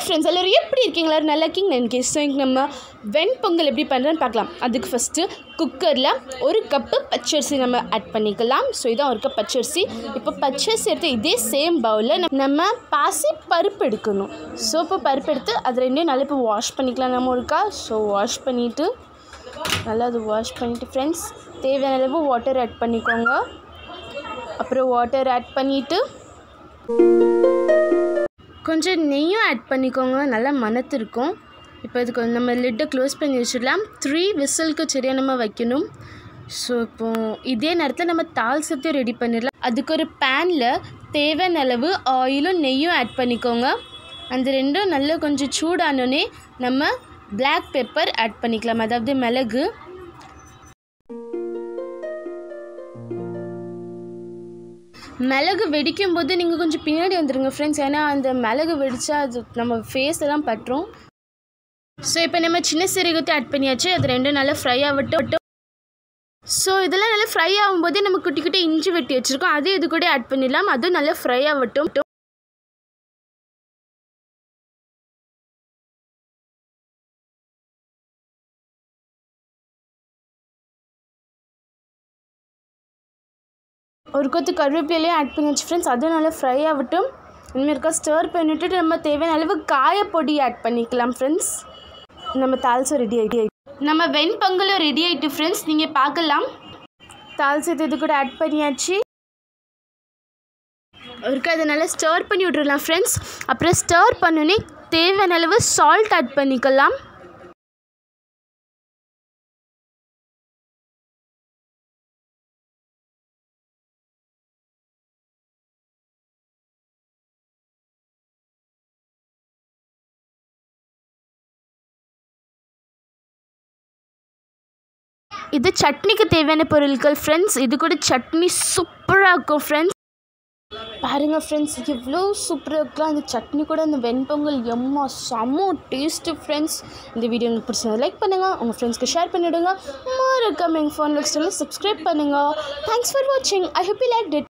friends எல்லோரும் எப்படி இருக்கீங்க எல்லாரும் நல்லா இருக்கீங்க எனக்கு ஸோ இங்கே நம்ம வெண்பொங்கல் எப்படி பண்ணுறேன்னு பார்க்கலாம் அதுக்கு ஃபஸ்ட்டு குக்கரில் ஒரு கப்பு பச்சரிசி நம்ம ஆட் பண்ணிக்கலாம் ஸோ இதான் ஒரு கப் பச்சரிசி இப்போ பச்சரிசி எடுத்து இதே சேம் பவுலில் நம்ம பாசி பருப்பு எடுக்கணும் ஸோ இப்போ பருப்பு எடுத்து அது ரெண்டையும் நல்லா இப்போ வாஷ் பண்ணிக்கலாம் நம்ம ஒருக்கா ஸோ வாஷ் பண்ணிவிட்டு நல்லா அது வாஷ் பண்ணிவிட்டு ஃப்ரெண்ட்ஸ் தேவையான அளவு வாட்டர் ஆட் பண்ணிக்கோங்க அப்புறம் வாட்டர் ஆட் பண்ணிவிட்டு கொஞ்சம் நெய்யும் ஆட் பண்ணிக்கோங்க நல்லா மணத்து இருக்கும் இப்போ இதுக்கு வந்து நம்ம லிட்டை க்ளோஸ் பண்ணி வச்சிடலாம் த்ரீ விசிலுக்கு சரியாக நம்ம வைக்கணும் ஸோ இப்போ இதே நேரத்தில் நம்ம தால் சத்தையும் ரெடி பண்ணிடலாம் அதுக்கு ஒரு பேனில் தேவையான அளவு ஆயிலும் நெய்யும் ஆட் பண்ணிக்கோங்க அந்த ரெண்டும் நல்லா கொஞ்சம் சூடானோடனே நம்ம பிளாக் பெப்பர் ஆட் பண்ணிக்கலாம் அதாவது மிளகு மிளகு வெடிக்கும் போது நீங்கள் கொஞ்சம் பின்னாடி வந்துடுங்க ஃப்ரெண்ட்ஸ் ஏன்னா அந்த மிளகு வெடித்தா அது நம்ம ஃபேஸ் எல்லாம் பட்டுரும் ஸோ இப்போ நம்ம சின்ன சீரகத்தை ஆட் பண்ணியாச்சு அது ரெண்டும் நல்லா ஃப்ரை ஆகட்டும் ஸோ இதெல்லாம் நல்லா ஃப்ரை ஆகும்போதே நம்ம குட்டி குட்டி இஞ்சி வெட்டி வச்சுருக்கோம் அதையும் இது கூட ஆட் பண்ணிடலாம் அதுவும் நல்லா ஃப்ரை ஆகட்டும் ஒரு கொத்து கருவேப்பிலையும் ஆட் பண்ணியாச்சு ஃப்ரெண்ட்ஸ் அதுவும் நல்லா ஃப்ரை ஆகட்டும் இனிமேல் இருக்கா ஸ்டர் பண்ணிவிட்டு நம்ம தேவையான அளவு காயப்பொடி ஆட் பண்ணிக்கலாம் ஃப்ரெண்ட்ஸ் நம்ம தால்சம் ரெடி ஆகிட்டு நம்ம வெண்பொங்கலும் ரெடி ஆகிட்டு ஃப்ரெண்ட்ஸ் நீங்கள் பார்க்கலாம் தால்சத்தை இது கூட ஆட் பண்ணியாச்சு ஒருக்கா அதை நல்லா ஸ்டர் பண்ணி விட்றலாம் ஃப்ரெண்ட்ஸ் அப்புறம் ஸ்டர் பண்ணோன்னே தேவையான அளவு சால்ட் ஆட் பண்ணிக்கலாம் இது சட்னிக்கு தேவையான பொருட்கள் ஃப்ரெண்ட்ஸ் இது கூட சட்னி சூப்பராக இருக்கும் ஃப்ரெண்ட்ஸ் பாருங்கள் ஃப்ரெண்ட்ஸ் எவ்வளோ சூப்பராக இருக்கலாம் அந்த சட்னி கூட அந்த வெண்பொங்கல் எம்மா செம்ம டேஸ்ட்டு ஃப்ரெண்ட்ஸ் இந்த வீடியோ உங்களுக்கு பிடிச்சதை லைக் பண்ணுங்கள் உங்கள் ஃப்ரெண்ட்ஸ்க்கு ஷேர் பண்ணிவிடுங்க மறக்காம எங்கள் ஃபோன் லிஸ்ட்டில் சப்ஸ்கிரைப் பண்ணுங்கள் தேங்க்ஸ் ஃபார் வாட்சிங் I hope you like it